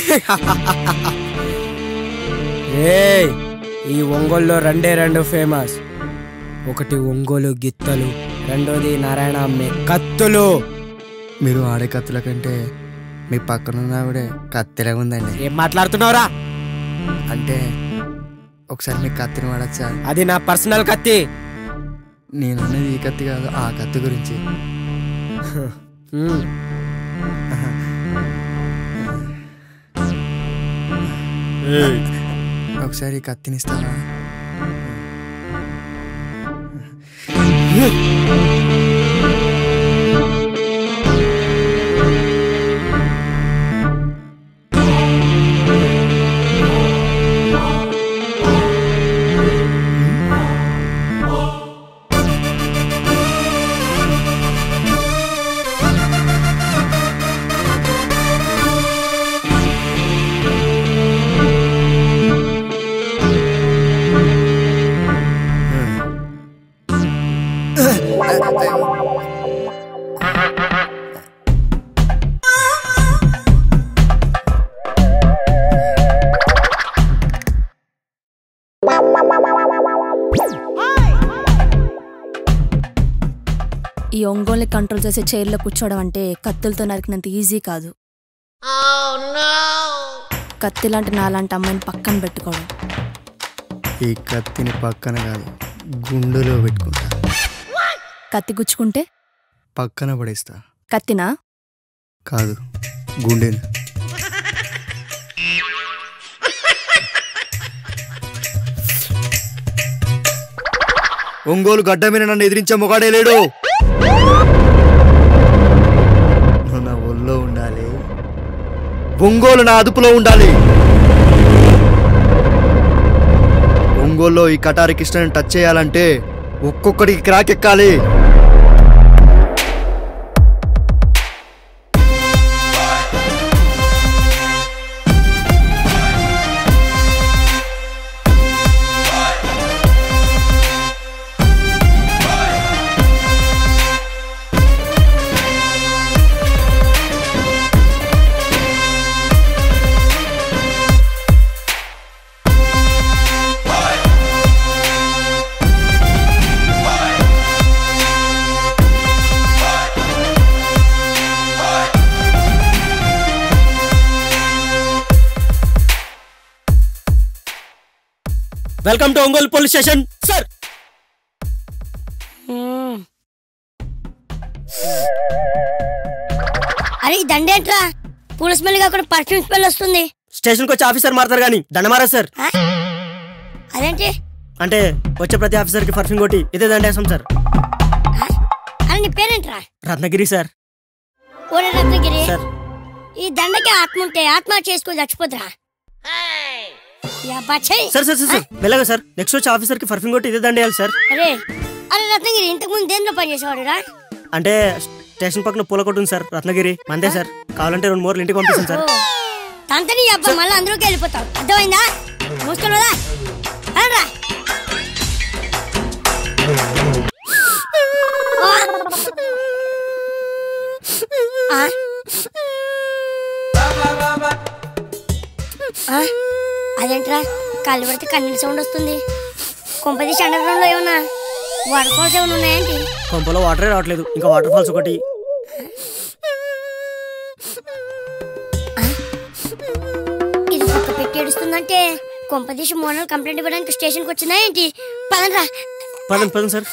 ఏయ్ ఈ ఒంగోలులో రెండే రెండు ఫేమస్ ఒకటి ఒంగోలు గిత్తలు రెండోది నారాయణ అమ్మే కత్తులు మీరు ఆడే కత్తుల కంటే మీ పక్కన ఉన్న ఆవిడే కత్తిలా ఉందండి ఏం మాట్లాడుతున్నావురా అంటే ఒకసారి మీ కత్తిని వాడచ్చా అది నా పర్సనల్ కత్తి నేను అనేది ఈ కత్తి కాదు ఆ కత్తి గురించి హ్మ్. ఒకసారి ఈ కత్తిని ఇస్తారా ఈ ఒంగోల్ని కంట్రోల్ చేసే చైర్లో కూర్చోవడం అంటే కత్తులతో నరికినంత ఈజీ కాదు కత్తి లాంటి నాలాంటి అమ్మాయిని పక్కన పెట్టుకోవడం ఈ కత్తిని పక్కన కాదు గుండెలో పెట్టుకుంటా కత్తి గుచ్చుకుంటే పక్కన పడేస్తా కత్తినా కాదు గుండెని ఒంగోలు గడ్డ మీద నన్ను ఎదిరించే మొగాడే లేడు నువ్వు నా ఒళ్ళో ఉండాలి ఒంగోలు నా అదుపులో ఉండాలి ఒంగోలులో ఈ కటారి కృష్ణని టచ్ చేయాలంటే ఒక్కొక్కడికి క్రాక్ ఎక్కాలి welcome to Ongole police station sir అరే ఈ దండేంట్రా పూల స్మెల్ కాకుండా పర్ఫ్యూమ్ స్మెల్ వస్తుంది స్టేషన్కి వచ్చి ఆఫీసర్ మారుతారు కానీ దండమారా సార్ ఆ? అదేంటి అంటే వచ్చే ప్రతి ఆఫీసర్కి పర్ఫ్యూమ్ కొట్టి ఇదే దండేస్తాం సార్ ఆ? అరే నీ పేరేంట్రా రత్నగిరి సార్ ఓరే రత్నగిరి సార్ ఈ దండకి ఆత్మ ఉంటే ఆత్మ చేసుకుని చచ్చిపోతురా యా బచ్చయ్. సార్ సార్ సార్ సార్ మెల్లగా సార్ నెక్స్ట్ వచ్చే ఆఫీసర్కి పర్ఫ్యూమ్ కొట్టి ఇదే దండేయాలి సార్ అరే అరే రత్నగిరి ఇంతకు ముందు దేంట్లో పని చేసేవాడురా అంటే స్టేషన్ పక్కన పూల కొట్టు ఉంది సార్ రత్నగిరి మందే సార్ కావాలంటే రెండు మూరలు ఇంటికి పంపిస్తాను సార్ తంతని అబ్బా మళ్ళీ అందులోకి వెళ్ళిపోతావు అర్థమైందా మూసుకొని వదా రా ఆ? ఆ? అదేంట్రా కాళ్ళు పడితే కన్నీళ్ళ సౌండ్ వస్తుంది కొంపదీసి అండర్ గ్రౌండ్ లో ఏమన్నా వాటర్ ఫాల్స్ ఏమైనా ఉన్నాయేంటి కొంపలో వాటరే రావట్లేదు ఇంకా వాటర్ ఫాల్స్ ఒకటి ఇది పక్క పెట్టి ఏడుస్తుందంటే కొంపదీసి మోనల్ కంప్లైంట్ ఇవ్వడానికి స్టేషన్కి వచ్చిందా ఏంటి పదండ్రా పదండి పదండి సార్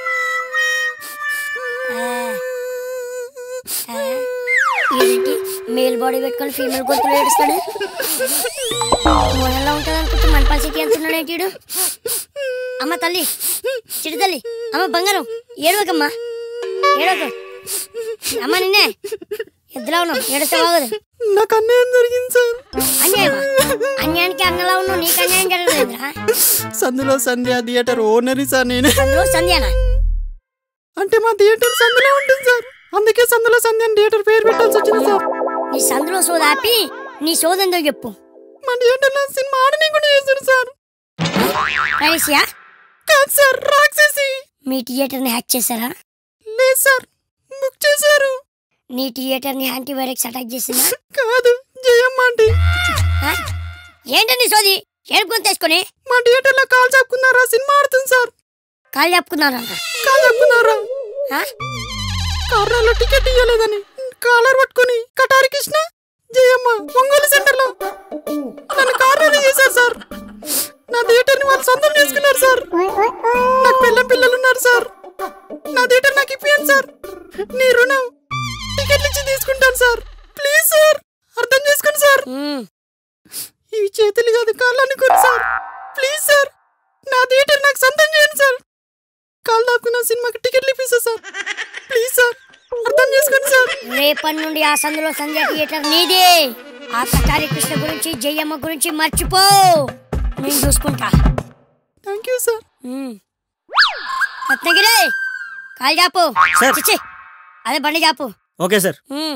ఏంటి మేల్ బాడీ పెట్టుకొని ఫీమేల్ గొంతులు ఏడుస్తాడు మోనల్లా ఉంటుంది అనుకుంటే మనపాల్ సిటీ అంటున్నాడు ఏంటి ఈడు? అమ్మ తల్లి చిడి తల్లి అమ్మ బంగారం ఏడవకమ్మా ఏడవక అమ్మ నిన్నే ఎద్దులా ఉన్నావు ఏడిస్తే బాగోదు నాకు అన్యాయం జరిగింది సార్ అన్యాయమా అన్యాయానికి అన్నలా ఉన్నావు నీకు అన్యాయం జరగలేదురా సందులో సంధ్య థియేటర్ ఓనరీ సార్ నేను అందులో సంధ్యానా అంటే మా థియేటర్ సందులో ఉంటుంది సార్ అందుకే సందులో సంధ్య అని థియేటర్ పేరు పెట్టాల్సి వచ్చింది సార్ నీ సందులో సోదాపి నీ సోదందో చెప్పు మా థియేటర్ లో సినిమా ఆడని కూడా చేశారు సార్ ప్రైవసీయా కాదు సార్ రాక్షసి మీ థియేటర్ని హ్యాక్ చేశారా లేదు సార్ బుక్ చేశారు నీ థియేటర్ని యాంటీవైరక్స్ అటాక్ చేసిందా కాదు జయమ్మ ఆంటీ ఆ? ఏంటండి సోది ఏడుపుకొని తెచ్చుకొని మా థియేటర్లో కాల్ చెప్పుకున్నారా సినిమా ఆడుతుంది సార్ కాళ్ళు చెప్పుకున్నారా కాల్ చెప్పుకున్నారా ఆ? కార్నర్లో టికెట్ ఇవ్వలేదని కాలర్ పట్టుకొని కటారి కృష్ణ జయమ్మ ఒంగోలు సెంటర్లో నన్ను కార్నర్ చేశారు సార్ నా థియేటర్ని వాళ్ళు సొంతం చేసుకున్నారు సార్ నాకు పిల్లం పిల్లలు ఉన్నారు సార్ నా థియేటర్ నాకు ఇప్పియండి సార్ నీ రుణం టికెట్లు ఇచ్చి తీసుకుంటాను సార్ ప్లీజ్ సార్ అర్థం చేసుకోండి సార్ ఉమ్. ఇవి చేతులు కాదు కాళ్ళు అనుకోండి సార్ ప్లీజ్ సార్ నా థియేటర్ నాకు సొంతం చేయండి సార్ కాళ్ళు దాక్కున్న సినిమాకి టికెట్లు ఇప్పిస్తా సార్ ప్లీజ్ సార్ అర్థం చేసుకోండి సార్ రేపటి నుండి ఆ సందులో సంధ్య థియేటర్ నీదే ఆ కటారి కృష్ణ గురించి జయమ్మ గురించి మర్చిపో నేను చూసుకుంటా thank you sir um. Ratnagiri కాలు చాపు సార్. చిచ్చి అదే బండి చాపు ఓకే సార్ ఉమ్.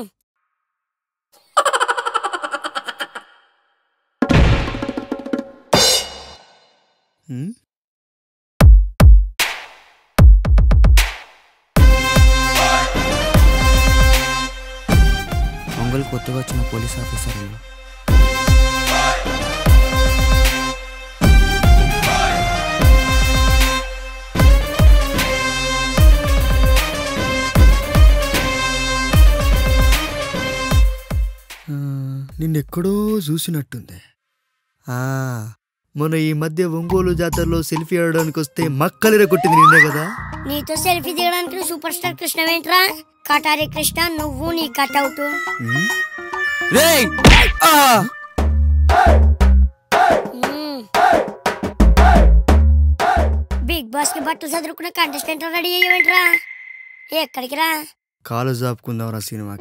ఒంగోలు కొత్తగా వచ్చిన పోలీస్ ఆఫీసర్లు నిన్నెక్కడో చూసినట్టుంది ఆ మొన్న ఈ మధ్య ఒంగోలు జాతరలో సెల్ఫీ ఆడడానికి వస్తే మక్కలిర కొట్టింది నిన్నే కదా నీతో సెల్ఫీ దిగడానికి నువ్వు సూపర్ స్టార్ కృష్ణ ఏంట్రా కటారి కృష్ణ నువ్వు నీ కట్అవుట్ ఉమ్, రేయ్ ఆ! బిగ్ బాస్ కి బట్టలు చదువుకున్న కంటెస్టెంట్ రెడీ అయ్యేవేంట్రా ఎక్కడికి రా కాలు జాపుకుందాం రా సినిమాకి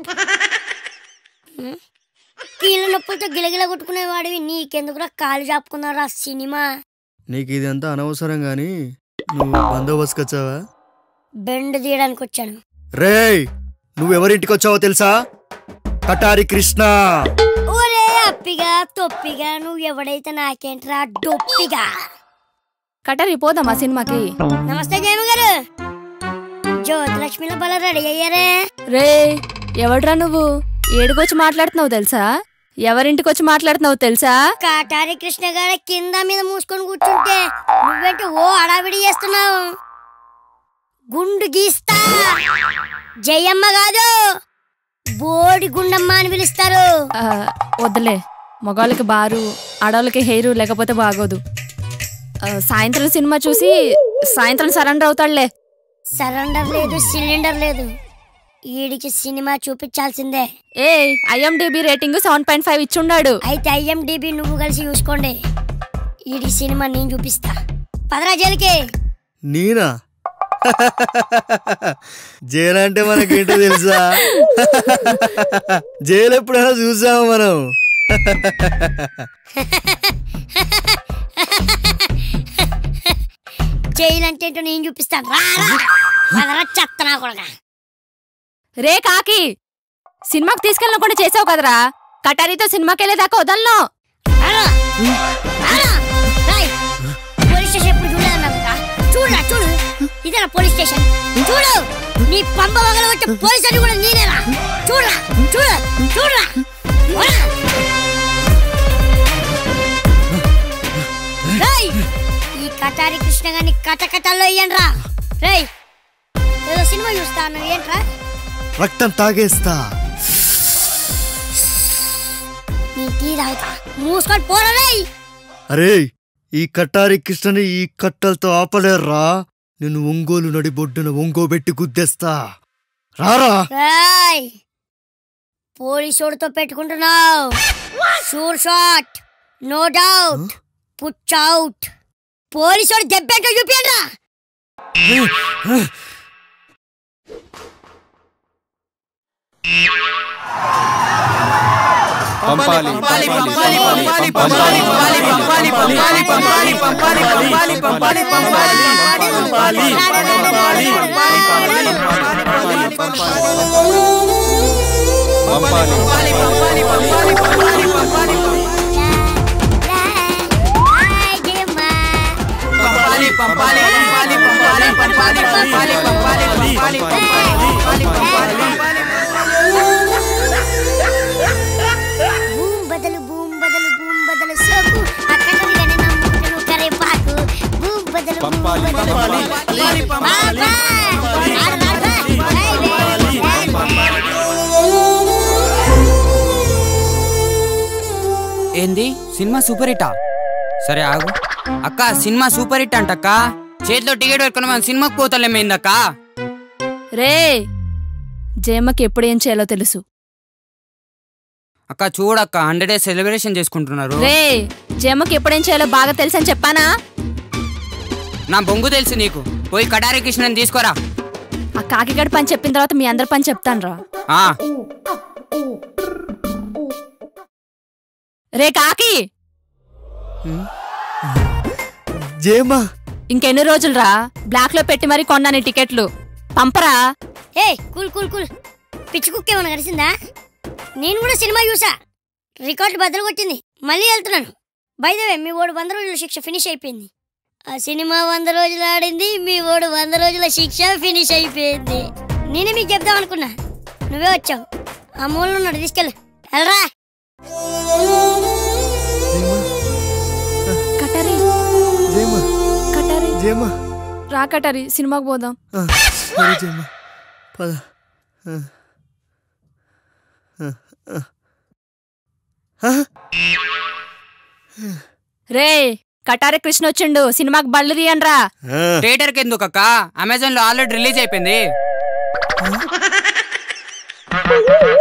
కీళ్ళ నొప్పులతో గిలగిల కొట్టుకునే వాడివి నీకెందుకురా కాలు చాపుకున్నారా సినిమా నీకు ఇదంతా అనవసరం గాని నువ్వు బందోబస్తుకి వచ్చావా బెండ్ తీయడానికి వచ్చాను రేయ్ నువ్వెవరింటికి వచ్చావో తెలుసా కటారి కృష్ణ ఓరే అప్పిగా తొప్పిగా నువ్వు ఎవడైతే నాకేంట్రా డొప్పిగా కటరి పోదామా సినిమాకి నమస్తే జయమ్మ గారు జ్యోతిలక్ష్మిలో బల రెడీ అయ్యారే రే ఎవడ్రా నువ్వు ఏడుకొచ్చి మాట్లాడుతున్నావు తెలుసా ఎవరింటికి వచ్చి మాట్లాడుతున్నావు తెలుసా కాటారి కృష్ణ గారి కింద మీద మూసుకొని కూర్చుంటే నువ్వేంటి ఓ అడావిడి చేస్తున్నావు గుండు గీస్తా జయమ్మ కాదు బోడి గుండమ్మ అని పిలుస్తారు ఆ, వద్దులే మగవాళ్ళకి బారు ఆడవాళ్ళకి హెయిర్ లేకపోతే బాగోదు ఆ, సాయంత్రం సినిమా చూసి సాయంత్రం సరెండర్ అవుతాడులే సరెండర్ లేదు సిలిండర్ లేదు ఈడికి సినిమా చూపించాల్సిందే ఏ IMDb rating seven point five ఇచ్చుండాడు అయితే ఐఎండిబి నువ్వు కలిసి చూసుకోండి ఈడి సినిమా నేను చూపిస్తా పదరా జైలుకి నేనా జైలు అంటే మనకేంటో తెలుసా జైలు ఎప్పుడైనా చూసాము మనం జైలు అంటే ఏంటో నేను చూపిస్తాను రా రా. పదరా చెత్తనా కూడా రే కాకి సినిమాకి తీసుకెళ్ళకుండా చేసావు కదరా కటారీతో సినిమాకి వెళ్ళేదాకా వదలను పోలీస్ స్టేషన్ ఎప్పుడు చూడలేదన్నావు కదా చూడరా చూడు ఇదేనా పోలీస్ స్టేషన్ చూడు నీ పంప వగల వచ్చే పోలీస్ అని కూడా నేనేరా చూడరా చూడు చూడరా పోరా. రేయ్, ఈ కటారి కృష్ణ గారిని కటకటాల్లో ఇయ్యండి రా రేయ్ ఏదో సినిమా చూస్తా అన్నావు ఏంట్రా రక్తం తాగేస్తా నీ టీ తాగుతా మూసుకొని పోరా రేయ్ అరే ఈ కట్టారి కృష్ణని ఈ కట్టలతో ఆపలేర్రా నేను ఒంగోలు నడి బొడ్డున ఒంగోబెట్టి గుద్దేస్తా రారా రాయ్ పోలీసోడితో పెట్టుకుంటున్నావు షూర్ షాట్ నో డౌట్ పుచ్ అవుట్ పోలీసోడు దెబ్బేంటో చూపియండి పంపాలి పంపాలి పంపాలి పంపాలి పంపాలి పంపాలి పంపాలి పంపాలి పంపాలి పంపాలి పంపాలి పంపాలి పంపాలి బూమ్ ఏంది సినిమా సూపర్ హిట్టా సరే ఆగు అక్క సినిమా సూపర్ హిట్ అంటక్క చేతిలో టికెట్ పెట్టుకుని మనం సినిమాకి పోతలేమైందక్క రే జయమ్మకి ఎప్పుడు ఏం చేయాలో తెలుసు అక్క చూడక్క హండ్రెడ్ డేస్ సెలబ్రేషన్ చేసుకుంటున్నారు రే జయమ్మకి ఎప్పుడేం చేయాలో బాగా తెలుసు అని చెప్పానా నా బొంగు తెలుసు నీకు పోయి కటారి కృష్ణని తీసుకోరా ఆ కాకిగడ పని చెప్పిన తర్వాత మీ అందరి పని చెప్తాను రా ఆ రే కాకి జయమ్మా ఇంకెన్ని రోజులు రా బ్లాక్ లో పెట్టి మరీ కొన్నాను ఈ టికెట్లు పంపరా ఏ కూల్ కూల్ కూల్ పిచ్చి కుక్క ఏమైనా కలిసిందా నేను కూడా సినిమా చూసా రికార్డు బద్దలు కొట్టింది మళ్ళీ వెళ్తున్నాను బైదవే మీ ఓడు వంద రోజుల శిక్ష ఫినిష్ అయిపోయింది ఆ సినిమా వంద రోజులు ఆడింది మీ ఓడు వంద రోజుల శిక్ష ఫినిష్ అయిపోయింది నేనే మీకు చెప్దాం అనుకున్నా నువ్వే వచ్చావు ఆ మూలలో ఉన్నాడు తీసుకెళ్ళు వెళ్ళరా కటారి జయమ్మా కటారి జయమ్మా రా కటారి సినిమాకి పోదాం ఆ, సరే జయమ్మా పద ఆ. ఆ, ఆ. ఆ? రే కటారి కృష్ణ వచ్చిండు సినిమాకి బళ్ళు తీయండ్రా ఆ. థియేటర్కి ఎందుకు అక్క అమెజాన్ లో ఆల్రెడీ రిలీజ్ అయిపోయింది